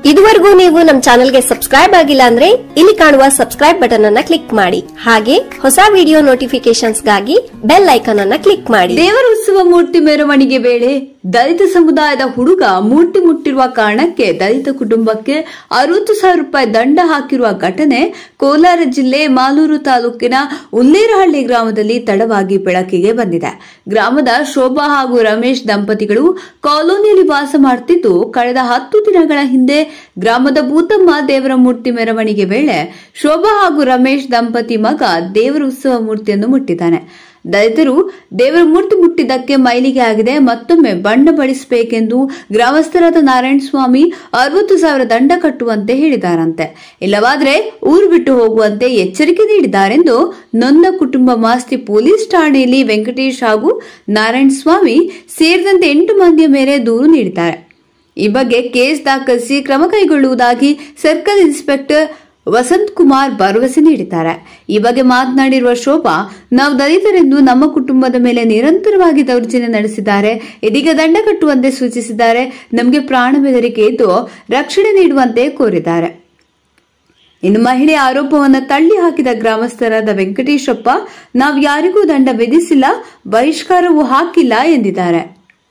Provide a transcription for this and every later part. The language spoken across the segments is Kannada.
ಇದುವರೆಗೂ ನೀವು ನಮ್ಮ ಚಾನೆಲ್ಗೆ ಸಬ್ಸ್ಕ್ರೈಬ್ ಆಗಿಲ್ಲ ಅಂದ್ರೆ ಇಲ್ಲಿ ಕಾಣುವ ಸಬ್ಸ್ಕ್ರೈಬ್ ಬಟನ್ ಅನ್ನ ಕ್ಲಿಕ್ ಮಾಡಿ ಹಾಗೆ ಹೊಸ ವಿಡಿಯೋ ನೋಟಿಫಿಕೇಶನ್ಸ್ಗಾಗಿ ಬೆಲ್ ಐಕಾನ್ ಅನ್ನ ಕ್ಲಿಕ್ ಮಾಡಿ ದೇವರ ಉತ್ಸವ ಮೂರ್ತಿ ಮೆರವಣಿಗೆ ವೇಳೆ ದಲಿತ ಸಮುದಾಯದ ಹುಡುಗ ಮೂರ್ತಿ ಮುಟ್ಟಿರುವ ಕಾರಣಕ್ಕೆ ದಲಿತ ಕುಟುಂಬಕ್ಕೆ ಅರವತ್ತು ಸಾವಿರ ರೂಪಾಯಿ ದಂಡ ಹಾಕಿರುವ ಘಟನೆ ಕೋಲಾರ ಜಿಲ್ಲೆ ಮಾಲೂರು ತಾಲೂಕಿನ ಉಲ್ಲೇರಹಳ್ಳಿ ಗ್ರಾಮದಲ್ಲಿ ತಡವಾಗಿ ಬೆಳಕಿಗೆ ಬಂದಿದೆ ಗ್ರಾಮದ ಶೋಭಾ ಹಾಗೂ ರಮೇಶ್ ದಂಪತಿಗಳು ಕಾಲೋನಿಯಲ್ಲಿ ವಾಸ ಮಾಡುತ್ತಿದ್ದು ಕಳೆದ ಹತ್ತು ದಿನಗಳ ಹಿಂದೆ ಗ್ರಾಮದ ಭೂತಮ್ಮ ದೇವರ ಮೂರ್ತಿ ಮೆರವಣಿಗೆ ವೇಳೆ ಶೋಭಾ ಹಾಗೂ ರಮೇಶ್ ದಂಪತಿ ಮಗ ದೇವರ ಉತ್ಸವ ಮೂರ್ತಿಯನ್ನು ಮುಟ್ಟಿದ್ದಾನೆ ದಲಿತರು ದೇವರ ಮೂರ್ತಿ ಮುಟ್ಟಿದ್ದಕ್ಕೆ ಮೈಲಿಗೆ ಆಗಿದೆ ಮತ್ತೊಮ್ಮೆ ಬಣ್ಣ ಬಳಿಸಬೇಕೆಂದು ಗ್ರಾಮಸ್ಥರಾದ ನಾರಾಯಣ ಸ್ವಾಮಿ ಅರವತ್ತು ಸಾವಿರ ದಂಡ ಕಟ್ಟುವಂತೆ ಹೇಳಿದಾರಂತೆ ಇಲ್ಲವಾದ್ರೆ ಊರು ಬಿಟ್ಟು ಹೋಗುವಂತೆ ಎಚ್ಚರಿಕೆ ನೀಡಿದ್ದಾರೆಂದು ನೊಂದ ಕುಟುಂಬ ಮಾಸ್ತಿ ಪೊಲೀಸ್ ಠಾಣೆಯಲ್ಲಿ ವೆಂಕಟೇಶ್ ಹಾಗೂ ನಾರಾಯಣ ಸ್ವಾಮಿ ಸೇರಿದಂತೆ ಎಂಟು ಮಂದಿಯ ಮೇಲೆ ದೂರು ನೀಡಿದ್ದಾರೆ ಈ ಬಗ್ಗೆ ಕೇಸ್ ದಾಖಲಿಸಿ ಕ್ರಮ ಕೈಗೊಳ್ಳುವುದಾಗಿ ಸರ್ಕಲ್ ಇನ್ಸ್ಪೆಕ್ಟರ್ ವಸಂತ್ ಕುಮಾರ್ ಭರವಸೆ ನೀಡಿದ್ದಾರೆ ಈ ಬಗ್ಗೆ ಮಾತನಾಡಿರುವ ಶೋಭಾ ನಾವು ದಲಿತರೆಂದು ನಮ್ಮ ಕುಟುಂಬದ ಮೇಲೆ ನಿರಂತರವಾಗಿ ದೌರ್ಜನ್ಯ ನಡೆಸಿದ್ದಾರೆ ಇದೀಗ ದಂಡ ಕಟ್ಟುವಂತೆ ಸೂಚಿಸಿದ್ದಾರೆ ನಮಗೆ ಪ್ರಾಣ ಬೆದರಿಕೆ ಇದ್ದು ರಕ್ಷಣೆ ನೀಡುವಂತೆ ಕೋರಿದ್ದಾರೆ ಇನ್ನು ಮಹಿಳೆ ಆರೋಪವನ್ನು ತಳ್ಳಿ ಹಾಕಿದ ಗ್ರಾಮಸ್ಥರಾದ ವೆಂಕಟೇಶಪ್ಪ ನಾವು ಯಾರಿಗೂ ದಂಡ ವಿಧಿಸಿಲ್ಲ ಬಹಿಷ್ಕಾರವೂ ಹಾಕಿಲ್ಲ ಎಂದಿದ್ದಾರೆ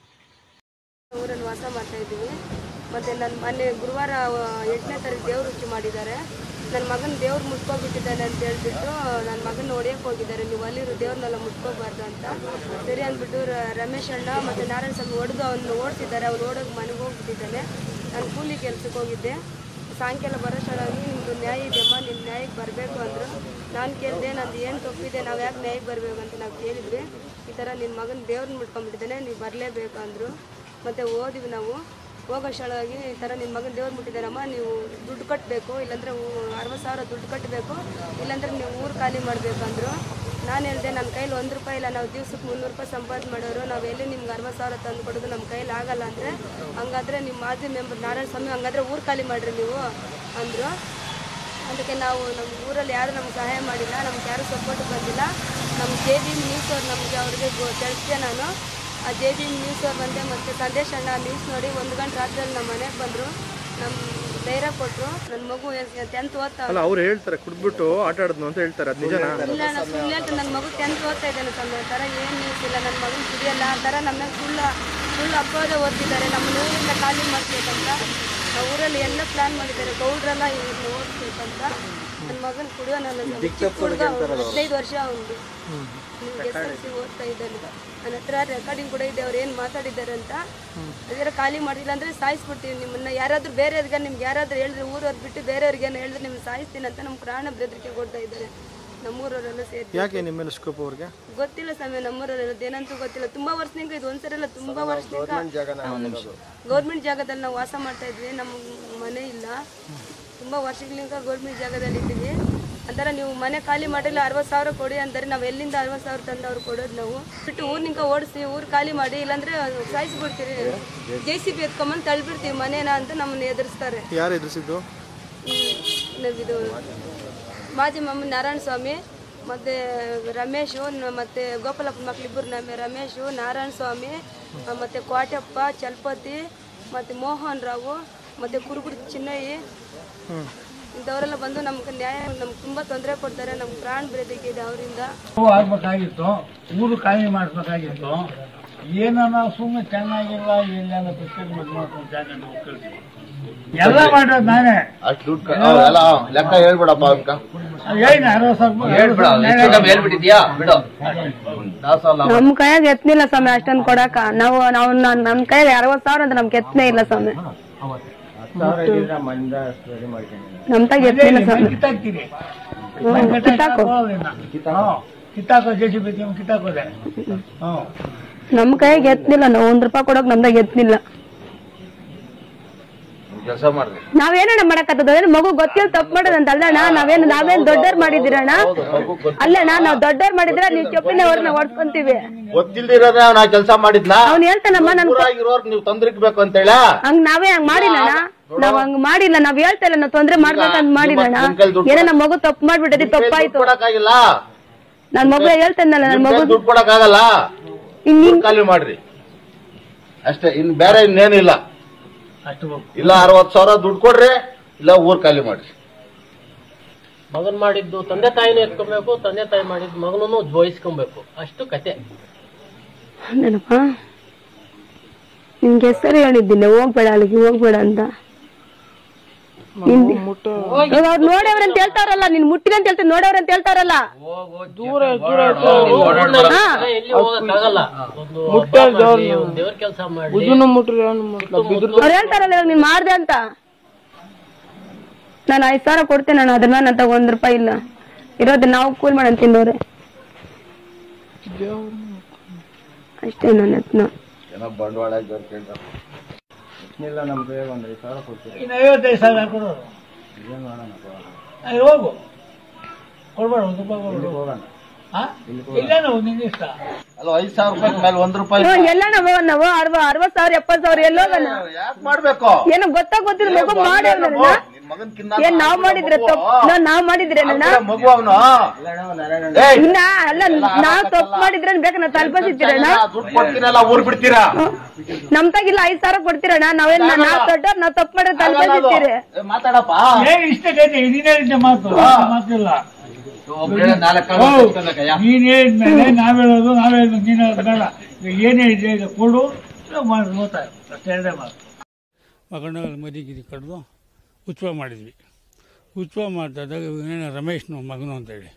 ಊರಲ್ಲಿ ವಾಸ ಮಾಡ್ತಾ ಇದ್ದೀವಿ ಮತ್ತು ನನ್ನ ಮೊನ್ನೆ ಗುರುವಾರ ಎಂಟನೇ ತಾರೀಕು ದೇವ್ರ ರುಚಿ ಮಾಡಿದ್ದಾರೆ ನನ್ನ ಮಗನ ದೇವ್ರು ಮುಟ್ಕೊಬಿಟ್ಟಿದ್ದಾನೆ ಅಂತ ಹೇಳ್ಬಿಟ್ಟು ನನ್ನ ಮಗನ ಹೊಡಿಯಕ್ಕೆ ಹೋಗಿದ್ದಾರೆ ನೀವು ಅಲ್ಲಿರೋ ದೇವ್ರನ್ನೆಲ್ಲ ಮುಟ್ಕೋಬಾರ್ದು ಅಂತ ಸರಿ ಅಂದ್ಬಿಟ್ಟು ರ- ರಮೇಶ್ ಅಣ್ಣ ಮತ್ತು ನಾರಾಯಣ ಸ್ವಾಮಿ ಹೊಡೆದು ಅವನು ಓಡಿಸಿದ್ದಾರೆ ಅವ್ನು ಓಡೋಗಿ ಮನೆಗೆ ಹೋಗ್ಬಿಟ್ಟಿದ್ದಾನೆ ನಾನು ಕೂಲಿ ಕೆಲ್ಸಕ್ಕೆ ಹೋಗಿದ್ದೆ ಸಾಯಂಕಾಲ ಬರೋಷ್ಟೊಳಗೆ ನಿಮ್ಮದು ನ್ಯಾಯ ಇದೆಯಮ್ಮ ನಿಮ್ಮ ನ್ಯಾಯಕ್ಕೆ ಬರಬೇಕು ಅಂದರು ನಾನು ಕೇಳಿದೆ ನಂದು ಏನು ತಪ್ಪಿದೆ ನಾವು ಯಾಕೆ ನ್ಯಾಯಕ್ಕೆ ಬರಬೇಕು ಅಂತ ನಾವು ಕೇಳಿದ್ವಿ ಈ ಥರ ನಿನ್ನ ಮಗನ ದೇವ್ರನ್ನ ಮುಟ್ಕೊಂಡ್ಬಿಟ್ಟಿದ್ದಾನೆ ನೀವು ಬರಲೇಬೇಕು ಅಂದರು ಮತ್ತು ಓದಿವಿ ನಾವು ಹೋಗೋಷ್ಟೊಳಗೆ ಈ ಥರ ನಿಮ್ಮ ಮಗನ ದೇವ್ರು ಮುಟ್ಟಿದ್ದಾರಮ್ಮ ನೀವು ದುಡ್ಡು ಕಟ್ಟಬೇಕು ಇಲ್ಲಾಂದರೆ ಅರವತ್ತು ಸಾವಿರ ದುಡ್ಡು ಕಟ್ಟಬೇಕು ಇಲ್ಲಾಂದ್ರೆ ನೀವು ಊರು ಖಾಲಿ ಮಾಡಬೇಕು ಅಂದರು ನಾನು ಹೇಳಿದೆ ನನ್ನ ಕೈಲಿ ಒಂದು ರೂಪಾಯಿ ಇಲ್ಲ ನಾವು ದಿವ್ಸಕ್ಕೆ ಮುನ್ನೂರು ರೂಪಾಯಿ ಸಂಪಾದನೆ ಮಾಡೋರು ನಾವು ಎಲ್ಲಿ ನಿಮ್ಗೆ ಅರವತ್ತು ಸಾವಿರ ತಂದು ಕೊಡೋದು ನಮ್ಮ ಕೈಲಿ ಆಗಲ್ಲ ಅಂದರೆ ಹಂಗಾದ್ರೆ ನಿಮ್ಮ ಮಾಜಿ ಮೆಂಬರ್ ನಾರಾಯಣ ಸ್ವಾಮಿ ಹಂಗಾದ್ರೆ ಊರು ಖಾಲಿ ಮಾಡಿರಿ ನೀವು ಅಂದರು ಅದಕ್ಕೆ ನಾವು ನಮ್ಮ ಊರಲ್ಲಿ ಯಾರು ನಮ್ಗೆ ಸಹಾಯ ಮಾಡಿಲ್ಲ ನಮ್ಗೆ ಯಾರು ಸಪೋರ್ಟ್ ಬಂದಿಲ್ಲ ನಮ್ಮ ಜೆ ಬಿ ನ್ಯೂಸ್ ಅವ್ರು ನಮಗೆ ಅವ್ರಿಗೆ ಗೊ- ತಿಳಿಸಿದೆ ನಾನು ಆ ಜೆ ಬಿ ನ್ಯೂಸ್ ಅವ್ರು ಬಂದೆ ಮತ್ತು ಸಂದೇಶ್ ಅಣ್ಣ ನ್ಯೂಸ್ ನೋಡಿ ಒಂದು ಗಂಟೆ ರಾತ್ರಿಯಲ್ಲಿ ನಮ್ಮ ಮನೆಗೆ ಬಂದರು ನಮ್ಮ ಧೈರ್ಯ ಕೊಟ್ಟರು ನನ್ನ ಮಗು ಟೆಂತ್ ಓದ್ತಾ ಅಲ್ಲ ಅವ್ರು ಹೇಳ್ತಾರೆ ಕುಡ್ಬಿಟ್ಟು ಆಟ ಆಡಿದ್ನು ಅಂತ ಹೇಳ್ತಾರೆ ಅದು ನಿಜನಾ ಇಲ್ಲ ನಾನು ಸುಳ್ಳು ಹೇಳ್ತೀನಿ ನನ್ನ ಮಗು ಟೆಂತ್ ಓದ್ತಾ ಇದ್ದಾನೆ ಸ್ವಾಮಿ ಆ ಥರ ಏನು ನ್ಯೂಸ್ ಇಲ್ಲ ನನ್ನ ಮಗನ ಕುಡಿಯಲ್ಲ ಆ ಥರ ನಮ್ಮ ಸುಳ್ಳು ಸುಳ್ಳು ಅಪವಾದ ಓದ್ತಿದ್ದಾರೆ ನಮ್ಮ ಊರಿಂದ ಖಾಲಿ ಮಾಡ್ಬೇಕಂತ ಆ ಊರಲ್ಲಿ ಎಲ್ಲ ಪ್ಲಾನ್ ಮಾಡಿದ್ದಾರೆ ಗೌಡ್ರೆಲ್ಲ ಇವ್ರನ್ನ ಓದಿಸ್ಬೇಕಂತ ನನ್ನ ಮಗನ ಕುಡಿಯೋ ನನ್ನ ಚಿಕ್ಕ ಹುಡುಗ ಅವ್ನು ಹದಿನೈದು ವರ್ಷ ಅವನು ನಿಮ್ಗೆ ಎಸ್ ಎಲ್ ಸಿ ಓದ್ತಾ ಇದ್ದಾನೆ ನನ್ನ ಹತ್ರ ರೆಕಾರ್ಡಿಂಗ್ ಕೂಡ ಇದೆ ಅವ್ರು ಏನು ಮಾತಾಡಿದ್ದಾರೆ ಅಂತ ಅದರ ಖಾಲಿ ಮಾಡಿಲ್ಲ ಅಂದರೆ ಸಾಯಿಸ್ಬಿಡ್ತೀವಿ ನಿಮ್ಮನ್ನ ಯಾರಾದ್ರೂ ಬೇರೆಯವ್ರಿಗೆ ನಿಮ್ಗೆ ಯಾರಾದ್ರೂ ಹೇಳಿದ್ರೆ ಊರವ್ರು ಬಿಟ್ಟು ಬೇರೆಯವ್ರಿಗೆ ಹೇಳಿದ್ರೆ ನಿಮ್ಗೆ ಸಾಯಿಸ್ತೀನಿ ಅಂತ ನಮ್ಮ ಪ್ರಾಣ ಬೆದರಿಕೆ ಕೊಡ್ತಾ ಇದ್ದಾರೆ ನಮ್ಮೂರವರೆಲ್ಲ ಸೇರಿ ಯಾಕೆ ನಿಮ್ಮ ಮೇಲೆ ಸ್ಕೋಪ್ ಅವ್ರಿಗೆ ಗೊತ್ತಿಲ್ಲ ಸ್ವಾಮಿ ನಮ್ಮೂರಲ್ಲ ಏನಂತೂ ಗೊತ್ತಿಲ್ಲ ತುಂಬಾ ವರ್ಷದಿಂದ ಇದು ಒಂದ್ಸರಿಲ್ಲ ತುಂಬಾ ವರ್ಷದಿಂದ ಗೌರ್ಮೆಂಟ್ ಜಾಗದಲ್ಲಿ ನಾವು ವಾಸ ಮಾಡ್ತಾ ಇದ್ವಿ ನಮ್ಮ ಮನೆ ಇಲ್ಲ ತುಂಬಾ ವರ್ಷಗಳಿಂದ ಗೌರ್ಮೆಂಟ್ ಜಾಗದಲ್ಲಿ ಇದ್ದೀವಿ ಅಂತಾರೆ ನೀವು ಮನೆ ಖಾಲಿ ಮಾಡಿಲ್ಲ ಅರವತ್ತು ಸಾವಿರ ಕೊಡಿ ಅಂತಾರೆ ನಾವು ಎಲ್ಲಿಂದ ಅರವತ್ತು ಸಾವಿರ ತಂದು ಅವ್ರು ಕೊಡೋದು ನಾವು ಬಿಟ್ಟು ಊರ್ನಿಂದ ಓಡಿಸಿ ಊರು ಖಾಲಿ ಮಾಡಿ ಇಲ್ಲಾಂದ್ರೆ ಸಾಯಿಸ್ಬಿಡ್ತೀರಿ ಜೆ ಸಿ ಬಿ ಎತ್ಕೊಂಬಂದು ತಳ್ಬಿಡ್ತೀವಿ ಮನೇನ ಅಂತ ನಮ್ಮನ್ನ ಎದುರಿಸ್ತಾರೆ ಯಾರು ಎದುರಿಸಿದ್ದು ನಾವಿದು ಮಾಜಿ ಮಮ್ಮ ನಾರಾಯಣ ಸ್ವಾಮಿ ಮತ್ತು ರಮೇಶು ನ- ಮತ್ತೆ ಗೋಪಾಲಪ್ಪ ಮಕ್ಳಿಬ್ಬರು ನಮ್ಮ ರಮೇಶು ನಾರಾಯಣ ಸ್ವಾಮಿ ಆ, ಮತ್ತೆ ಕ್ವಾಟಪ್ಪ ಚಲಪತಿ ಮತ್ತು ಮೋಹನ್ ರಾವು ಮತ್ತು ಕುರುಗುರು ಚಿನ್ನಯ್ಯ ಇಂಥವರೆಲ್ಲ ಬಂದು ನಮ್ಗೆ ನ್ಯಾಯ ನಮ್ಗೆ ತುಂಬ ತೊಂದರೆ ಕೊಡ್ತಾರೆ ನಮ್ಗೆ ಪ್ರಾಣ ಬೆದರಿಕೆ ಇದೆ ಅವರಿಂದ ಆಗ್ಬೇಕಾಗಿತ್ತು ಊರು ಖಾಲಿ ಮಾಡಿಸ್ಬೇಕಾಗಿತ್ತು ಏನನ್ನ ಸುಮ್ಮನೆ ಚೆನ್ನಾಗಿಲ್ಲ ಇಲ್ಲ ಬಿಸ್ಕೆಟ್ ಮಾಡ್ಕೊಂಡು ಜಾಗ ನಾವು ಕಳ್ಸಿದ್ವಿ. ಎಲ್ಲ ಮಾಡೋದು ನಾನೇ ಅಷ್ಟು ದುಡ್ಡು ಎಲ್ಲ ಲೆಕ್ಕ ಹೇಳ್ಬಿಡಪ್ಪ ಅವ್ಕ ಏನು ಅರವತ್ತು ಸಾವಿರ ಹೇಳ್ಬಿಡ ಹೆಚ್ಚು ಕಮ್ಮಿ ಹೇಳ್ಬಿಟ್ಟಿದ್ಯಾ ಬಿಡು ದಾಸಲ್ಲ ನಮ್ ಕೈಯಾಗ ಎತ್ನಿಲ್ಲ ಸ್ವಾಮಿ ಅಷ್ಟೊಂದ್ ಕೊಡಾಕ ನಾವು ನಾವು ನನ್- ನಮ್ ಕೈಯಾಗ ಅರವತ್ ಸಾವಿರ ಅಂತ ನಮ್ಗೆ ಎತ್ತನೇ ಇಲ್ಲ ಸ್ವಾಮಿ ನಮ್ ತಾಗ ಎತ್ತನಿಲ್ಲ ಸ್ವಾಮಿ ಕಿತ್ತಾಕ್ತೀರಿ ಹ್ಮ್, ಕಿತ್ತಾಕು ಕಿತ್ತಾಕೋ ಜೆ ಸಿ ಬಿ ಕಿತ್ತಾಕೋದೆ ಹ್ಮ್ ನಮ್ ಕೈಯಾಗ ಎತ್ತನಿಲ್ಲ ನಾವು ಒಂದ್ ರೂಪಾಯಿ ಕೊಡೋಕ್ ನಮ್ದಾಗ ಎತ್ತನಿಲ್ಲ ಕೆಲಸ ಮಾಡ್ರಿ ನಾವೇನಣ್ಣ ಮಾಡಕತ್ತದ ಏನ್ ಮಗು ಗೊತ್ತಿಲ್ಲ ತಪ್ಪು ಮಾಡೋದಂತ ಅಲ್ಲಣ್ಣ ನಾವೇನ್ ನಾವೇನ್ ದೊಡ್ಡವ್ರ್ ಮಾಡಿದಿರಣ್ಣ ಅಲ್ಲಣ್ಣ ನಾವ್ ದೊಡ್ಡವ್ರ್ ಮಾಡಿದ್ರ ನೀವ್ ಚೊಪ್ಪಿನ ಅವ್ರನ್ನ ಹೊಡ್ಕೊಂತೀವಿ ಗೊತ್ತಿಲ್ದಿರೋದ ನಾ ಕೆಲಸ ಮಾಡಿದ್ನ ಅವ್ನ್ ಹೇಳ್ತಾನಮ್ಮ ನನ್ ಊರಾಗಿರೋರ್ ನೀವು ತೊಂದ್ರಿಕ್ಬೇಕು ಅಂತೇಳ ಹಂಗ್ ನಾವೇ ಹಂಗ್ ಮಾಡಿಲ್ಲಣ್ಣ ನಾವ್ ಹಂಗ್ ಮಾಡಿಲ್ಲ ನಾವ್ ಹೇಳ್ತಾ ಇಲ್ಲ ನಾವ್ ತೊಂದ್ರೆ ಮಾಡ್ಬೇಕಂತ ಮಾಡಿಲ್ಲಣ್ಣ ನಿಮ್ ಕೈಲ್ ದುಡ್ಡು ಏನೋ ನಮ್ ಮಗು ತಪ್ಪು ಮಾಡ್ಬಿಟ್ಟೈತಿ ತಪ್ಪಾಯ್ತು ಕೊಡಕ್ಕಾಗಿಲ್ಲ ನನ್ ಮಗು ಹೇಳ್ತಾನಲ್ಲ ನನ್ ಮಗು ದುಡ್ಡು ಕೊಡಕ್ಕಾಗಲ್ಲ ಇನ್ ದುಡ್ಡು ಖಾಲಿ ಮಾಡ್ರಿ ಅಷ್ಟೇ ಇನ್ ಬೇರೆ ಇನ್ನೇನಿಲ್ಲ ಅಷ್ಟು ಬೇಕು ಇಲ್ಲ ಅರವತ್ ಸಾವಿರ ದುಡ್ಡು ಕೊಡ್ರಿ ಇಲ್ಲ ಊರ್ ಖಾಲಿ ಮಾಡ್ರಿ ಮಗನ್ ಮಾಡಿದ್ದು ತಂದೆ ತಾಯಿನೂ ಎತ್ಕೊಬೇಕು ತಂದೆ ತಾಯಿ ಮಾಡಿದ್ದು ಮಗನೂ ಜೋಯಿಸ್ಕೊಬೇಕು ಅಷ್ಟು ಕತೆ ನೆನಪ ನಿನ್ಗೆ ಹೆಸರು ಹೇಳಿದ್ದಿಲ್ಲ ಹೋಗ್ಬೇಡ ಅಲ್ಲಿಗೆ ಹೋಗ್ಬೇಡ ಅಂತ ನಿನ್- ಇವಾಗ ಅವ್ರು ನೋಡವ್ರ ಅಂತ ಹೇಳ್ತಾರಲ್ಲ ನೀನ್ ಮುಟ್ಟಿನ ಅಂತ ಹೇಳ್ತಾರೆ ನೋಡವ್ರ ಅಂತ ಹೇಳ್ತಾರಲ್ಲ ಹಾ. ಎಲ್ಲಿ ಹೋಗಕ್ಕಾಗಲ್ಲ ಒಂದು ಹಬ್ಬ ಮಾಡ್ಲಿ, ಒಂದ್ ದೇವ್ರ ಕೆಲಸ ಮಾಡಿ ಅವ್ರು ಹೇಳ್ತಾರಲ್ಲ ಇವಾಗ ನೀನ್ ಮಾಡ್ದೆ ಅಂತ ನಾನು ಐದ್ ಸಾವಿರ ಕೊಡ್ತೇನೆ ನಾನು ಅದ್ರ ಮೇಲೆ ನನ್ನ ತಗ ಒಂದ್ ರೂಪಾಯಿ ಇಲ್ಲ ಇರೋದು ನಾವು ಕೂಲ್ ಮಾಡೋಣ ತಿನ್ನೋರೆ ಅಷ್ಟೇ ನನ್ನ ಯತ್ನ ಏನೋ ಬಂಡವಾಳ ಹಾಕಿದವ್ರು ಕೇಳ್ತಾರೆ ಇನ್ನು ಐವತ್ತೈದು ಸಾವಿರ ಕೊಡೋರು ಅಲ್ಲಿ ಹೋಗು ಕೊಡ್ಬೇಡ ಒಂದು ರೂಪಾಯಿ ಕೊಡ್ಬೇಡ ಹಾ ಇಲ್ಲೇನೋ ನಿನ್ನ ಇಷ್ಟ ಅಲ್ಲ ಐದ್ ಸಾವಿರ ರೂಪಾಯಿ ಮೇಲೆ ಒಂದ್ ರೂಪಾಯಿ ಹ್ಞೂ, ಎಲ್ಲಣ್ಣ ಹೋಗೋಣ ನಾವು ಅರವ ಅರವತ್ ಸಾವಿರ ಎಪ್ಪತ್ ಸಾವಿರ ಎಲ್ಲೋಗಣ ಯಾಕೆ ಮಾಡ್ಬೇಕು ಏನೋ ಗೊತ್ತಾಗ ಗೊತ್ತಿಲ್ಲ ಮಗು ಮಾಡಿ ನಿನ್ ಮಗನ್ ಕಿನ್ನ ಏನ್ ನಾವ್ ಮಾಡಿದ್ರೆ ತಪ್ಪು ನಾವ್ ನಾವ್ ಮಾಡಿದ್ರೆ ನನ್ನ ಮಗು ಅವನು ಇನ್ನ ಅಲ್ಲ ನಾವ್ ತಪ್ಪು ಮಾಡಿದ್ರೆ ಬೇಕಾ ನಾವ್ ತಲ್ಪಸಿದ್ದೀರಣ್ಣ ದುಡ್ಡು ಕೊಡ್ತೀನಲ್ಲ ಊರ್ ಬಿಡ್ತೀರಾ ನಮ್ ತಾಗಿಲ್ಲ ಐದ್ ಸಾವಿರ ಕೊಡ್ತೀರಣ್ಣ ನಾವೇನ್ ನಾವ್ ದೊಡ್ಡವ್ರ ನಾವ್ ತಪ್ಪು ಮಾಡಿದ್ರೆ ತಲ್ಪಸಿದ್ದೀರಿ ಏ, ಮಾತಾಡಪ್ಪ ಏನ್ ಇಷ್ಟ ಕೈತೆ ನೀನ್ ಹೇಳಿದ್ದೆ ಮಾತು ಮಾತಿಲ್ಲ ಒಬ್ರು ನಾಲ್ಕು ಕಾಲ ಹೌದು. ಕಟ್ಕೊಂಡಕ್ಕಯ್ಯ. ನೀನ್ ಹೇಳಿದ್ಮೇಲೆ ನಾವ್ ಹೇಳೋದು ನಾವ್ ಹೇಳೋದು ನೀನ್ ಹೇಳೋದು ಬೇಡ ಈಗ ಏನ್ ಹೇಳಿದ್ರೆ ಇದು ಕೊಡು ಮಾಡಿ ಗೊತ್ತಾಯ್ತು ಅಷ್ಟೇ ಎರಡೇ ಮಾತು ಮಗನಲ್ಲಿ ಮದಿ ಗಿದಿ ಕಡ್ದು ಉತ್ಸವ ಮಾಡಿದ್ವಿ ಉತ್ಸವ ಮಾಡ್ದಾಗ ಏನು ರಮೇಶ್ನ ಮಗನು ಅಂತೇಳಿ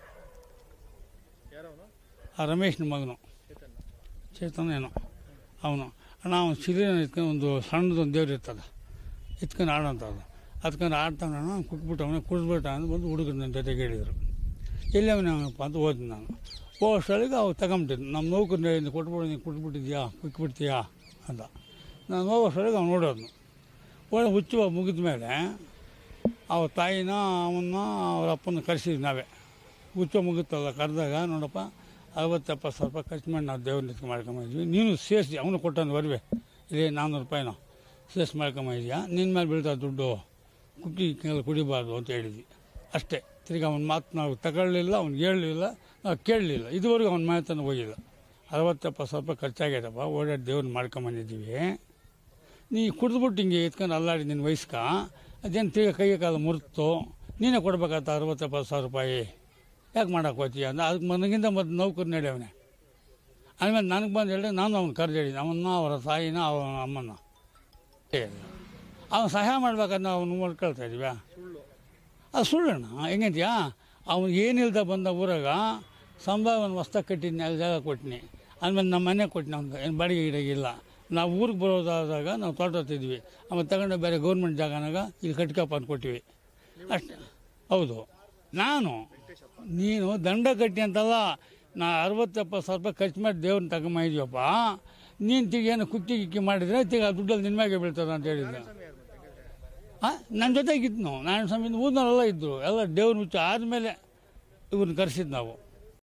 ಆ ರಮೇಶ್ನ ಮಗನು ಚೇತನ ಏನೋ ಅವನು ಅಣ್ಣ ಅವನು ಸಿರಿನ ಇಟ್ಕೊಂಡು ಒಂದು ಸಣ್ಣದೊಂದು ದೇವ್ರು ಇರ್ತದ ಇಟ್ಕೊಂಡು ಆಡೋಂಥದ್ದು ಅದಕ್ಕೆ ಆಡ್ತಾನ ಕುಟ್ಬಿಟ್ಟು ಅವನೇ ಕುಡಿದ್ಬಿಟ್ಟ ಅಂತ ಬಂದು ಹುಡುಗರು ನನ್ನ ಜೊತೆಗೆ ಹೇಳಿದರು ಎಲ್ಲಿ ಅವನಪ್ಪ ಅಂತ ಹೋದ್ ನಾನು ಹೋಗೋಷ್ಟೊಳಗೆ ಅವು ತಗೊಂಬಿಟ್ಟಿದ್ದು ನಮ್ಮ ನೌಕರನಿಂದ ಕೊಟ್ಬಿಟ್ಟು ನೀನು ಕುಟ್ಬಿಟ್ಟಿದ್ಯಾ ಕುಕ್ಬಿಡ್ತೀಯಾ ಅಂತ ನಾನು ಹೋಗೋಷ್ಟೊಳಗೆ ಅವ್ನು ನೋಡೋದು ಒಳ್ಳೆ ಹುಚ್ಚುವ ಮುಗಿದ ಮೇಲೆ ಅವ್ರ ತಾಯಿನ ಅವನ್ನ ಅವ್ರ ಅಪ್ಪನ ಕರೆಸಿದ್ವಿ ನಾವೇ ಹುಚ್ಚು ಮುಗಿತಲ್ಲ ಕರೆದಾಗ ನೋಡಪ್ಪ ಅರವತ್ತು ಎಪ್ಪತ್ತು ಸಾವಿರ ರೂಪಾಯಿ ಖರ್ಚು ಮಾಡಿ ನಾವು ದೇವ್ರ ನಿತ್ಕೊಂಡು ಮಾಡ್ಕೊಂಬಂದಿದ್ವಿ ನೀನು ಸೇರಿಸಿ ಅವನು ಕೊಟ್ಟಂದು ಬರುವೆ ಇಲ್ಲಿ ನಾನ್ನೂರು ರೂಪಾಯಿನೋ ಸೇರಿಸಿ ಮಾಡ್ಕೊಂಬಂದಿದ್ಯಾ ನಿನ್ನ ಮೇಲೆ ಬೀಳ್ತಾ ದುಡ್ಡು ಕುಕ್ಕಿ ಕೆಲ ಕುಡಿಬಾರ್ದು ಅಂತ ಹೇಳಿದ್ವಿ ಅಷ್ಟೇ ತಿರ್ಗಿ ಅವನ ಮಾತು ನಾವು ತಗೊಳ್ಳಿಲ್ಲ ಅವ್ನು ಹೇಳಲಿಲ್ಲ ನಾವು ಕೇಳಲಿಲ್ಲ ಇದುವರೆಗೂ ಅವನ ಮಾತನ್ನು ಹೋಗಿಲ್ಲ ಅರವತ್ತು ಎಪ್ಪತ್ತು ಸಾವಿರ ರೂಪಾಯಿ ಖರ್ಚಾಗೈತಪ್ಪ ಓಡಾಡಿ ದೇವ್ರನ್ನ ಮಾಡ್ಕೊಂಬಂದಿದ್ದೀವಿ ನೀ ಕುಡಿದ್ಬಿಟ್ಟು ಹಿಂಗೆ ಎತ್ಕೊಂಡು ಅಲ್ಲಾಡಿ ನಿನ್ನ ವಯಸ್ಕ ಅದೇನು ತಿರ್ಗಿ ಕೈಯ ಕಾಲ ಮುರಿತು ನೀನೇ ಕೊಡ್ಬೇಕಾತ ಅರವತ್ತು ಎಪ್ಪತ್ತು ಸಾವಿರ ರೂಪಾಯಿ ಯಾಕೆ ಮಾಡಕ್ಕೆ ಹೋಗ್ತೀಯ ಅಂದ್ರೆ ಅದಕ್ಕೆ ನನಗಿಂತ ಮೊದಲು ನೌಕರು ನಡೆಯವನೆ ಆಮೇಲೆ ನನಗೆ ಬಂದು ಹೇಳಿ ನಾನು ಅವ್ನು ಕರೆದು ಹೇಳಿದ್ದೆ ಅವನ್ನ ಅವರ ತಾಯಿನ ಅವನ ಅಮ್ಮನ ಅವನು ಸಹಾಯ ಮಾಡ್ಬೇಕಾದ್ರೆ ನಾವು ಅವನು ಮಾಡ್ಕೊಳ್ತಾ ಇದೀವ್ಯಾ ಅದು ಸುಳ್ಳಣ್ಣ ಹೆಂಗಂತೀಯಾ ಅವನು ಏನಿಲ್ದ ಬಂದ ಊರಾಗ ಸಂಭಾವನೆ ಹೊಸ್ದಾಗಿ ಕಟ್ಟಿದ್ನಿ ಅಲ್ಲಿ ಜಾಗ ಕೊಟ್ಟಿನಿ ಆಮೇಲೆ ನಮ್ಮ ಮನೆ ಕೊಟ್ಟಿನಿ ಅವ್ನಿಗೆ ಏನು ಬಾಡಿಗೆ ಗಿಡಿಗಿಲ್ಲ ನಾವು ಊರಿಗೆ ಬರೋದಾದಾಗ ನಾವು ತೋಟ ಹೊತ್ತಿದ್ವಿ ಆಮೇಲೆ ತಗೊಂಡು ಬೇರೆ ಗೌರ್ಮೆಂಟ್ ಜಾಗನಾಗ ಇಲ್ಲಿ ಕಟ್ಕಪ್ಪ ಅಂತ ಕೊಟ್ಟಿವಿ ಅಷ್ಟೇ ಹೌದು ನಾನು ನೀನು ದಂಡ ಕಟ್ಟಿ ಅಂತಲ್ಲ ನಾ ಅರವತ್ತು ಎಪ್ಪತ್ತು ಸಾವಿರ ರೂಪಾಯಿ ಖರ್ಚು ಮಾಡಿ ದೇವ್ರನ್ನ ತಗೊಂಬಂದಿದ್ವಪ್ಪ ನೀನು ತಿರ್ಗಿ ಏನು ಕುಕ್ಕಿ ಗಿಕ್ಕಿ ಮಾಡಿದರೆ ತಿರ್ಗಿ ಆ ದುಡ್ಡಲ್ಲಿ ನಿನ್ನ ಮ್ಯಾಗೆ ಬೀಳ್ತದೆ ಅಂತ ಹೇಳಿದ್ದೆ ಹಾಂ ನನ್ನ ಜೊತೆಗಿದ್ನು ನಾರಾಯಣ ಸ್ವಾಮಿ ಊರಿನವರೆಲ್ಲ ಇದ್ದರು ಎಲ್ಲ ದೇವ್ರ ಮುಚ್ಚ ಆದಮೇಲೆ ಇವ್ರನ್ನ ಕರೆಸಿದ್ದು ನಾವು